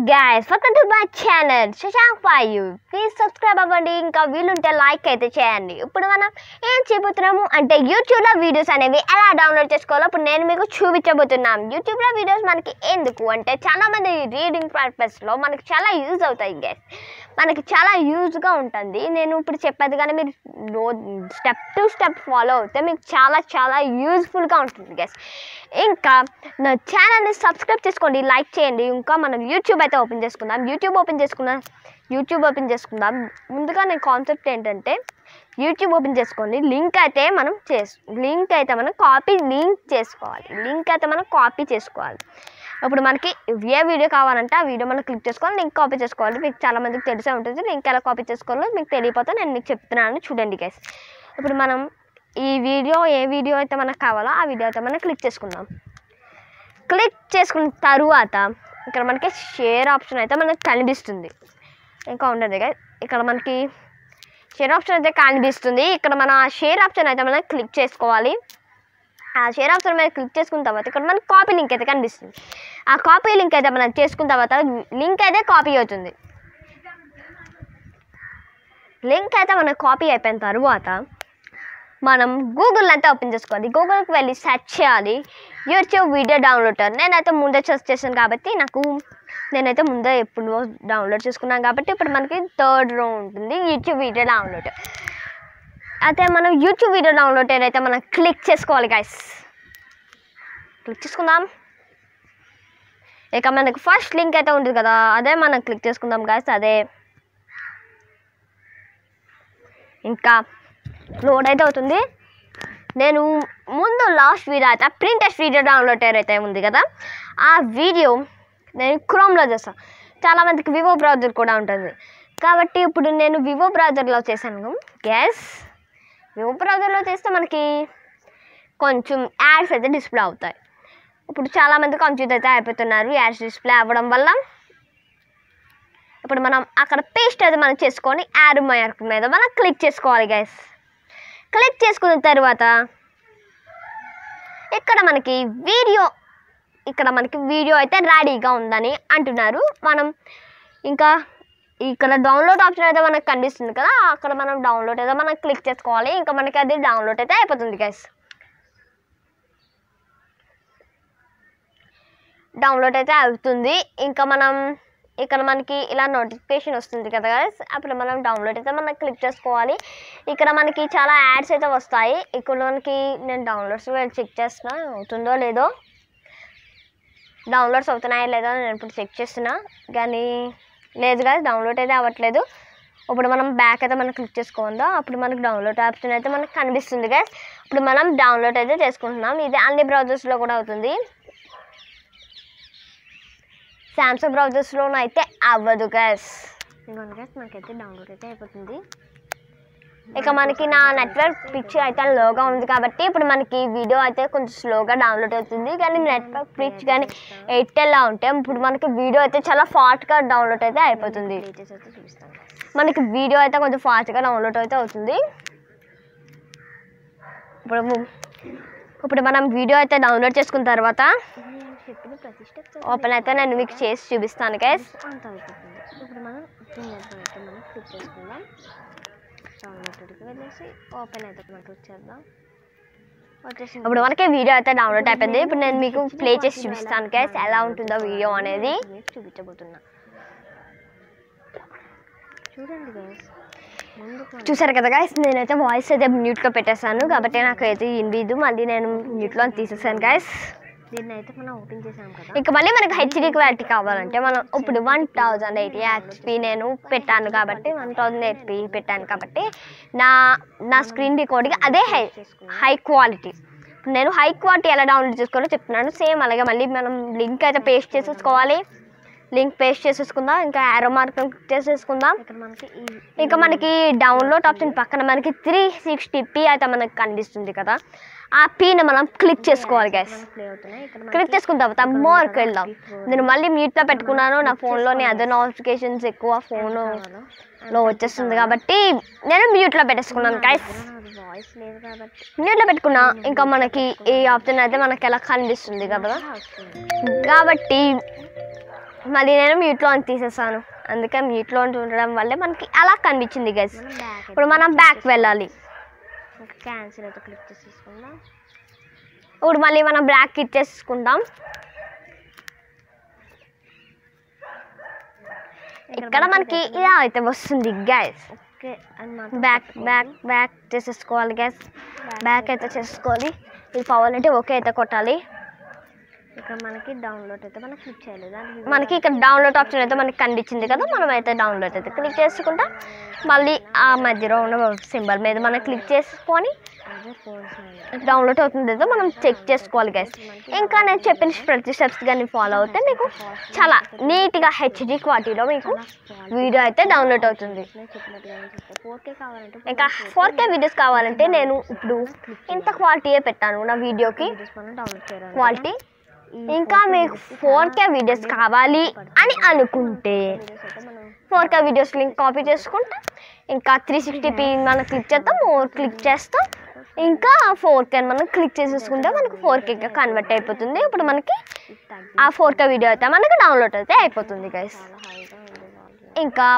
Guys welcome to my channel Shashank five please subscribe అవ్వండి ఇంకా వీలుంటే లైక్ అయితే చేయండి ఇప్పుడు మనం ఏం చెబుతున్నాము అంటే యూట్యూబ్లో వీడియోస్ అనేవి ఎలా డౌన్లోడ్ చేసుకోవాలో ఇప్పుడు నేను మీకు చూపించబోతున్నాను యూట్యూబ్లో వీడియోస్ మనకి ఎందుకు అంటే చాలా మంది రీడింగ్ పర్పస్లో మనకి చాలా యూజ్ అవుతాయి గైస్ మనకి చాలా యూజ్గా ఉంటుంది నేను ఇప్పుడు చెప్పేది కానీ మీరు రో స్టెప్ టు స్టెప్ ఫాలో అవుతే మీకు చాలా చాలా యూజ్ఫుల్గా ఉంటుంది గైస్ ఇంకా నా ఛానల్ని సబ్స్క్రైబ్ చేసుకోండి లైక్ చేయండి ఇంకా మనం యూట్యూబ్ అయితే ఓపెన్ చేసుకుందాం యూట్యూబ్ ఓపెన్ చేసుకుందాం యూట్యూబ్ ఓపెన్ చేసుకుందాం ముందుగా నేను కాన్సెప్ట్ ఏంటంటే యూట్యూబ్ ఓపెన్ చేసుకోండి లింక్ అయితే మనం చేసు లింక్ అయితే మనం కాపీ లింక్ చేసుకోవాలి లింక్ అయితే మనం కాపీ చేసుకోవాలి ఇప్పుడు మనకి ఏ వీడియో కావాలంటే ఆ వీడియో మనం క్లిక్ చేసుకోవాలి లింక్ కాపీ చేసుకోవాలి మీకు చాలా మందికి తెలిసే ఉంటుంది లింక్ ఎలా కాపీ చేసుకోవాలో మీకు తెలియకపోతే నేను మీకు చెప్తున్నాను చూడండి గైస్ ఇప్పుడు మనం ఈ వీడియో ఏ వీడియో అయితే మనకు కావాలో ఆ వీడియో అయితే మనం క్లిక్ చేసుకుందాం క్లిక్ చేసుకున్న తరువాత ఇక్కడ మనకి షేర్ ఆప్షన్ అయితే మనకి కనిపిస్తుంది ఇంకా ఉండదు కదా ఇక్కడ మనకి షేర్ ఆప్షన్ అయితే కనిపిస్తుంది ఇక్కడ మన ఆ షేర్ ఆప్షన్ అయితే మనం క్లిక్ చేసుకోవాలి ఆ షేర్ ఆప్షన్ మీద క్లిక్ చేసుకున్న తర్వాత ఇక్కడ మనకి కాపీ లింక్ అయితే కనిపిస్తుంది ఆ కాపీ లింక్ అయితే మనం చేసుకున్న తర్వాత లింక్ అయితే కాపీ అవుతుంది లింక్ అయితే మనకు కాపీ అయిపోయిన తర్వాత మనం గూగుల్ అయితే ఓపెన్ చేసుకోవాలి గూగుల్కి వెళ్ళి సెర్చ్ చేయాలి యూట్యూబ్ వీడియో డౌన్లోడర్ నేనైతే ముందే సెర్చ్ చేశాను కాబట్టి నాకు నేనైతే ముందే ఎప్పుడు డౌన్లోడ్ చేసుకున్నాను కాబట్టి ఇప్పుడు మనకి థర్డ్ రో ఉంటుంది యూట్యూబ్ వీడియో డౌన్లోడ్ అయితే మనం యూట్యూబ్ వీడియో డౌన్లోడ్ అయితే మనం క్లిక్ చేసుకోవాలి గైస్ క్లిక్ చేసుకుందాం ఇక మనకి ఫస్ట్ లింక్ అయితే ఉంటుంది కదా అదే మనం క్లిక్ చేసుకుందాం గైస్ అదే ఇంకా లోడ్ అయితే అవుతుంది నేను ముందు లాస్ట్ వీడియో అయితే ప్రింటెస్ట్ వీడియో డౌన్లోడ్ అయితే ఉంది కదా ఆ వీడియో నేను క్రోమ్లో చేస్తాను చాలామందికి వివో బ్రౌజర్ కూడా ఉంటుంది కాబట్టి ఇప్పుడు నేను వివో బ్రౌజర్లో చేశాను గ్యాస్ వివో బ్రౌజర్లో చేస్తే మనకి కొంచెం యాడ్స్ అయితే డిస్ప్లే అవుతాయి ఇప్పుడు చాలామంది కన్ఫ్యూజ్ అయితే అయిపోతున్నారు యాడ్స్ డిస్ప్లే అవ్వడం వల్ల ఇప్పుడు మనం అక్కడ పేస్ట్ అయితే మనం చేసుకొని యాడ్ మార్క్ మీద మనం క్లిక్ చేసుకోవాలి గైస్ క్లిక్ చేసుకున్న తర్వాత ఇక్కడ మనకి వీడియో ఇక్కడ మనకి వీడియో అయితే రెడీగా ఉందని అంటున్నారు మనం ఇంకా ఇక్కడ డౌన్లోడ్ ఆప్షన్ అయితే మనకు కనిపిస్తుంది కదా అక్కడ మనం డౌన్లోడ్ అయితే మనం క్లిక్ చేసుకోవాలి ఇంకా మనకి అది డౌన్లోడ్ అయితే అయిపోతుంది గైస్ డౌన్లోడ్ అయితే అవుతుంది ఇంకా మనం ఇక్కడ మనకి ఇలా నోటిఫికేషన్ వస్తుంది కదా guys. అప్పుడు మనం డౌన్లోడ్ అయితే మనం క్లిక్ చేసుకోవాలి ఇక్కడ మనకి చాలా యాడ్స్ అయితే వస్తాయి ఇక్కడ మనకి నేను డౌన్లోడ్స్ చెక్ చేస్తున్నా అవుతుందో లేదో డౌన్లోడ్స్ అవుతున్నాయో లేదో నేను ఇప్పుడు చెక్ చేస్తున్నా కానీ లేదు కదా డౌన్లోడ్ అయితే అవ్వట్లేదు ఇప్పుడు మనం బ్యాక్ అయితే మనం క్లిక్ చేసుకోందా అప్పుడు మనకి డౌన్లోడ్ ఆప్షన్ అయితే మనకు కనిపిస్తుంది కదా ఇప్పుడు మనం డౌన్లోడ్ అయితే చేసుకుంటున్నాం ఇది అన్ని బ్రౌజర్స్లో కూడా అవుతుంది సామ్సంగ్ బ్రౌజర్స్లోనూ అయితే అవ్వదు గ్యాస్ ఇదిగోండి గ్యాస్ నాకైతే డౌన్లోడ్ అయితే అయిపోతుంది ఇక మనకి నా నెట్వర్క్ పిచ్ అయితే లోగా ఉంది కాబట్టి ఇప్పుడు మనకి వీడియో అయితే కొంచెం స్లోగా డౌన్లోడ్ అవుతుంది కానీ నెట్వర్క్ పిచ్ కానీ ఎయిర్టెల్లా ఉంటే ఇప్పుడు మనకి వీడియో అయితే చాలా ఫాస్ట్గా డౌన్లోడ్ అయితే అయిపోతుంది మనకి వీడియో అయితే కొంచెం ఫాస్ట్గా డౌన్లోడ్ అయితే అవుతుంది ఇప్పుడు ఇప్పుడు మనం వీడియో అయితే డౌన్లోడ్ చేసుకున్న తర్వాత ఓపెన్ అయితే నేను మీకు చేసి చూపిస్తాను గైస్ అంత అయిపోతుంది ఇప్పుడు మనం దీని అయితే మనం క్లిక్ చేసుకుందాం డౌన్లోడ్కి వెళ్ళేసి ఓపెన్ అయితే మనకి వచ్చేద్దాం వచ్చేసి ఇప్పుడు మనకి వీడియో అయితే డౌన్లోడ్ అయిపోయింది ఇప్పుడు నేను మీకు ప్లే చేసి చూపిస్తాను గైస్ ఎలా ఉంటుందో వీడియో అనేది మీకు చూపించబోతున్నా చూడండి గైస్ ముందుకు చూసారు కదా గైస్ నేనైతే వాయిస్ అయితే మ్యూట్లో పెట్టేశాను కాబట్టి నాకు అయితే వినిపిదు మళ్ళీ నేను మ్యూట్లో తీసేసాను గైస్ దీన్ని అయితే మనం ఓపెన్ చేసాం కదా ఇంకా మళ్ళీ మనకి హెచ్డి క్వాలిటీ కావాలంటే మనం ఇప్పుడు వన్ థౌజండ్ ఎయిటీ హెచ్పి నేను పెట్టాను కాబట్టి వన్ థౌజండ్ ఎయిటీ పెట్టాను కాబట్టి నా నా స్క్రీన్ రికార్డింగ్ అదే హై హై క్వాలిటీ నేను హై క్వాలిటీ ఎలా డౌన్లోడ్ చేసుకోవాలో చెప్తున్నాను సేమ్ అలాగే మళ్ళీ మనం లింక్ అయితే పేస్ట్ చేసేసుకోవాలి లింక్ పేస్ట్ చేసేసుకుందాం ఇంకా యారో మార్క్ చేసేసుకుందాం ఇక్కడ మనకి ఈ ఇంకా మనకి డౌన్లోడ్ ఆప్షన్ పక్కన మనకి త్రీ సిక్స్టీ పీ అయితే మనకి కనిపిస్తుంది కదా ఆ పీని మనం క్లిక్ చేసుకోవాలి గైస్ ప్లే అవుతున్నాయి ఇక్కడ క్లిక్ చేసుకున్న తర్వాత మోర్కి వెళ్దాం నేను మళ్ళీ మ్యూట్లో పెట్టుకున్నాను నా ఫోన్లోని అదర్ నోటిఫికేషన్స్ ఎక్కువ ఫోన్లో వచ్చేస్తుంది కాబట్టి నేను మ్యూట్లో పెట్టేసుకున్నాను గైస్ వాయిస్ లేదు కాబట్టి మ్యూట్లో పెట్టుకున్నా ఇంకా మనకి ఈ ఆప్షన్ అయితే మనకి ఎలా కనిపిస్తుంది కదా వస్తుంది కాబట్టి మళ్ళీ నేను మ్యూట్లో తీసేసాను అందుకే మ్యూట్లో ఉండడం వల్లే మనకి అలా కనిపించింది గైస్ మనం బ్యాక్ ఇప్పుడు మనం బ్యాక్ వెళ్ళాలి ఇంకా క్యాన్సిల్ అయితే క్లిక్ చేసి తీసుకుందాం ఇప్పుడు మళ్ళీ మనం బ్లాక్ ఇచ్చేసుకుంటాం ఇక్కడ మనకి ఇలా అయితే వస్తుంది గ్యాస్ ఓకే అని మాత్రం బ్యాక్ బ్యాక్ బ్యాక్ చేసేసుకోవాలి గ్యాస్ బ్యాక్ అయితే చేసుకోవాలి ఇది కావాలంటే ఓకే అయితే కొట్టాలి ఇక్కడ మనకి డౌన్లోడ్ అయితే మనం క్లిక్ చేయాలి దానికి మనకి ఇక్కడ డౌన్లోడ్ ఆప్షన్ అయితే మనకి కనిపించింది కదా మనం అయితే డౌన్లోడ్ అయితే క్లిక్ చేసుకుంటాం మళ్ళీ ఆ మధ్యలో ఉన్న సింబల్ మీద మనం క్లిక్ చేసుకొని అదే ఫోన్స్ డౌన్లోడ్ అవుతుంది ఏదో మనం చెక్ చేసుకోవాలి గైస్ ఇంకా నేను చెప్పిన ప్రతి స్టెప్స్ కానీ ఫాలో అవుతే మీకు చాలా నీట్గా హెచ్డి క్వాలిటీలో మీకు వీడియో అయితే డౌన్లోడ్ అవుతుంది చెప్పినట్టుగా ఫోర్ కే కావాలంటే ఇంకా ఫోర్ కే వీడియోస్ కావాలంటే నేను ఇప్పుడు ఇంత క్వాలిటీయే పెట్టాను నా వీడియోకి వీడియోస్ మనం డౌన్లోడ్ చేయాలి క్వాలిటీ ఇంకా మీకు ఫోర్ కే వీడియోస్ కావాలి అని అనుకుంటే వీడియోస్ అయితే మనం four K videos link copy చేసుకుంటాం ఇంకా త్రీ సిక్స్టీ పీ మనం క్లిక్ చేస్తాం మోర్ క్లిక్ చేస్తాం ఇంకా ఫోర్ కే మనం క్లిక్ చేసేసుకుంటే మనకు ఫోర్ కేగా కన్వర్ట్ అయిపోతుంది ఇప్పుడు మనకి ఇది తగ్గి ఆ ఫోర్ కే వీడియో అయితే మనకి డౌన్లోడ్ అయితే అయిపోతుంది గైస్ చాలా హైగా ఉంది వాళ్ళు ఇంకా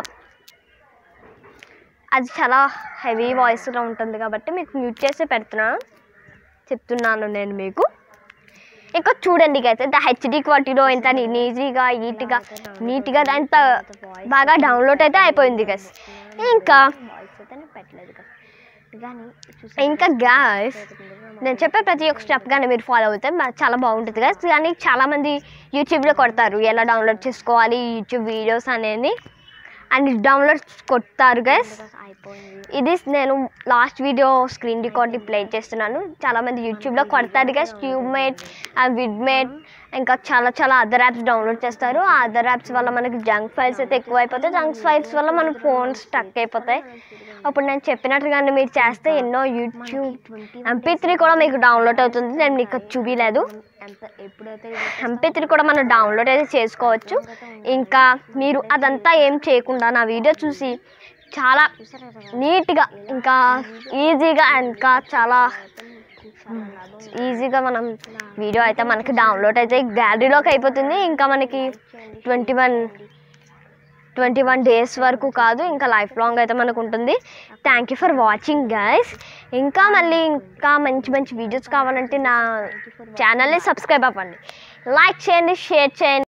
అది చాలా హెవీ వాయిస్లో ఉంటుంది కాబట్టి మీకు మ్యూట్ చేసి పెడుతున్నాను చెప్తున్నాను నేను మీకు ఇంకా చూడండి అయితే ద హెచ్డి క్వాలిటీలో ఎంత ఈజీగా నీట్గా నీట్గా అంత బాగా డౌన్లోడ్ అయితే అయిపోయింది గైస్ ఇంకా వాయిస్ అయితే నేను పెట్టలేదు కదా కానీ ఇంకా గ్యాస్ నేను చెప్పే ప్రతి ఒక్క స్టెప్ కానీ మీరు ఫాలో అవుతే మా- చాలా బాగుంటుంది కదా కానీ చాలామంది యూట్యూబ్లో కొడతారు ఎలా డౌన్లోడ్ చేసుకోవాలి యూట్యూబ్ వీడియోస్ అనేది అండ్ డౌన్లోడ్ కొడతారు గైస్ అయిపోయింది ఇది నేను last video screen record play చేస్తున్నాను చాలామంది యూట్యూబ్లో కొడతారు గైస్ ట్యూబ్మేట్ విడ్మేట్ ఇంకా చాలా చాలా అదర్ యాప్స్ డౌన్లోడ్ చేస్తారు ఆ అదర్ యాప్స్ వల్ల మనకి జంక్ ఫైల్స్ అయితే ఎక్కువ అయిపోతాయి జంక్ ఫైల్స్ వల్ల మన ఫోన్ స్టక్ అయిపోతాయి అప్పుడు నేను చెప్పినట్టుగానే మీరు చేస్తే ఎన్నో యూట్యూబ్ ఎంపీ త్రీ కూడా మీకు డౌన్లోడ్ అవుతుంది నేను మీకు చూపించలేదు ఎంత ఎప్పుడైతే ఎంపీ త్రీ కూడా మనం డౌన్లోడ్ అయితే చేసుకోవచ్చు ఇంకా మీరు అదంతా ఏం చేయకుండా నా వీడియో చూసి చాలా నీట్గా ఇంకా ఈజీగా ఇంకా చాలా ఈజీగా మనం వీడియో అయితే మనకి డౌన్లోడ్ అయితే గ్యాలరీలోకి అయిపోతుంది ఇంకా మనకి twenty one twenty one days వరకు కాదు ఇంకా లైఫ్ లాంగ్ అయితే మనకు ఉంటుంది thank you for watching guys ఇంకా మళ్ళీ ఇంకా మంచి మంచి వీడియోస్ కావాలంటే నా ఛానల్ని సబ్స్క్రైబ్ అవ్వండి లైక్ చేయండి షేర్ చేయండి